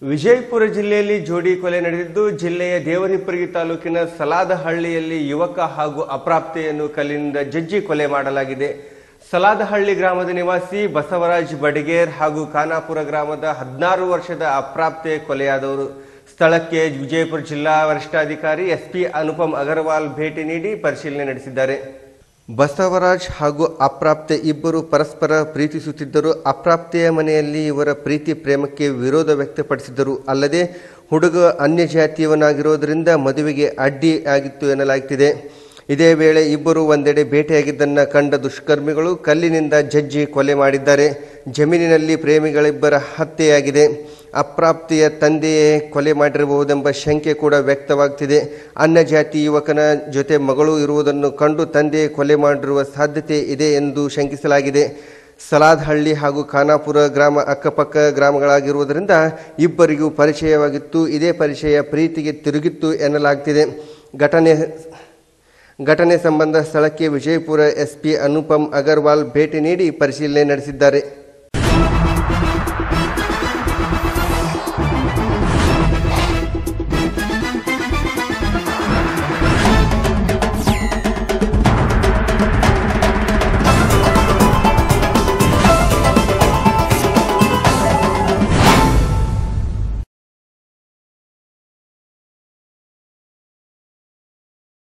ವಿಜಯಪುರ ಜಿಲ್ಲೆಯಲ್ಲಿ ಜೋಡಿ ಕೊಲೆ ನಡೆದಿದ್ದು ಜಿಲ್ಲೆಯ ದೇವರಿಪ್ಪರಿಗೆ ತಾಲೂಕಿನ ಸಲಾದಹಳ್ಳಿಯಲ್ಲಿ ಯುವಕ ಹಾಗೂ ಅಪ್ರಾಪ್ತೆಯನ್ನು ಕಲ್ಲಿನಿಂದ ಜಜ್ಜಿ ಕೊಲೆ ಮಾಡಲಾಗಿದೆ ಸಲಾದಹಳ್ಳಿ ಗ್ರಾಮದ ನಿವಾಸಿ ಬಸವರಾಜ್ ಬಡಿಗೇರ್ ಹಾಗೂ ಖಾನಾಪುರ ಗ್ರಾಮದ ಹದಿನಾರು ವರ್ಷದ ಅಪ್ರಾಪ್ತೆ ಕೊಲೆಯಾದವರು ಸ್ಥಳಕ್ಕೆ ವಿಜಯಪುರ ಜಿಲ್ಲಾ ವರಿಷ್ಠಾಧಿಕಾರಿ ಎಸ್ಪಿ ಅನುಪಮ್ ಅಗರ್ವಾಲ್ ಭೇಟಿ ನೀಡಿ ಪರಿಶೀಲನೆ ನಡೆಸಿದ್ದಾರೆ ಬಸವರಾಜ್ ಹಾಗೂ ಅಪ್ರಾಪ್ತೆ ಇಬ್ಬರು ಪರಸ್ಪರ ಪ್ರೀತಿಸುತ್ತಿದ್ದರು ಅಪ್ರಾಪ್ತೆಯ ಮನೆಯಲ್ಲಿ ಇವರ ಪ್ರೀತಿ ಪ್ರೇಮಕ್ಕೆ ವಿರೋಧ ವ್ಯಕ್ತಪಡಿಸಿದ್ದರು ಅಲ್ಲದೆ ಹುಡುಗ ಅನ್ಯ ಜಾತಿಯವನಾಗಿರೋದರಿಂದ ಮದುವೆಗೆ ಅಡ್ಡಿ ಆಗಿತ್ತು ಎನ್ನಲಾಗುತ್ತಿದೆ ಇದೇ ವೇಳೆ ಇಬ್ಬರು ಒಂದೆಡೆ ಭೇಟಿಯಾಗಿದ್ದನ್ನ ಕಂಡ ದುಷ್ಕರ್ಮಿಗಳು ಕಲ್ಲಿನಿಂದ ಜಜ್ಜಿ ಕೊಲೆ ಮಾಡಿದ್ದಾರೆ ಜಮೀನಿನಲ್ಲಿ ಪ್ರೇಮಿಗಳಿಬ್ಬರ ಹತ್ಯೆಯಾಗಿದೆ ಅಪ್ರಾಪ್ತಿಯ ತಂದೆಯೇ ಕೊಲೆ ಮಾಡಿರಬಹುದೆಂಬ ಶಂಕೆ ಕೂಡ ವ್ಯಕ್ತವಾಗ್ತಿದೆ ಅನ್ಯ ಜಾತಿ ಯುವಕನ ಜೊತೆ ಮಗಳು ಇರುವುದನ್ನು ಕಂಡು ತಂದೆ ಕೊಲೆ ಮಾಡಿರುವ ಸಾಧ್ಯತೆ ಇದೆ ಎಂದು ಶಂಕಿಸಲಾಗಿದೆ ಸಲಾದ್ಹಳ್ಳಿ ಹಾಗೂ ಖಾನಾಪುರ ಗ್ರಾಮ ಅಕ್ಕಪಕ್ಕ ಗ್ರಾಮಗಳಾಗಿರುವುದರಿಂದ ಇಬ್ಬರಿಗೂ ಪರಿಚಯವಾಗಿತ್ತು ಇದೇ ಪರಿಚಯ ಪ್ರೀತಿಗೆ ತಿರುಗಿತ್ತು ಎನ್ನಲಾಗ್ತಿದೆ ಘಟನೆ ಘಟನೆ ಸಂಬಂಧ ಸ್ಥಳಕ್ಕೆ ವಿಜಯಪುರ ಎಸ್ಪಿ ಅನುಪಮ್ ಅಗರ್ವಾಲ್ ಭೇಟಿ ನೀಡಿ ಪರಿಶೀಲನೆ ನಡೆಸಿದ್ದಾರೆ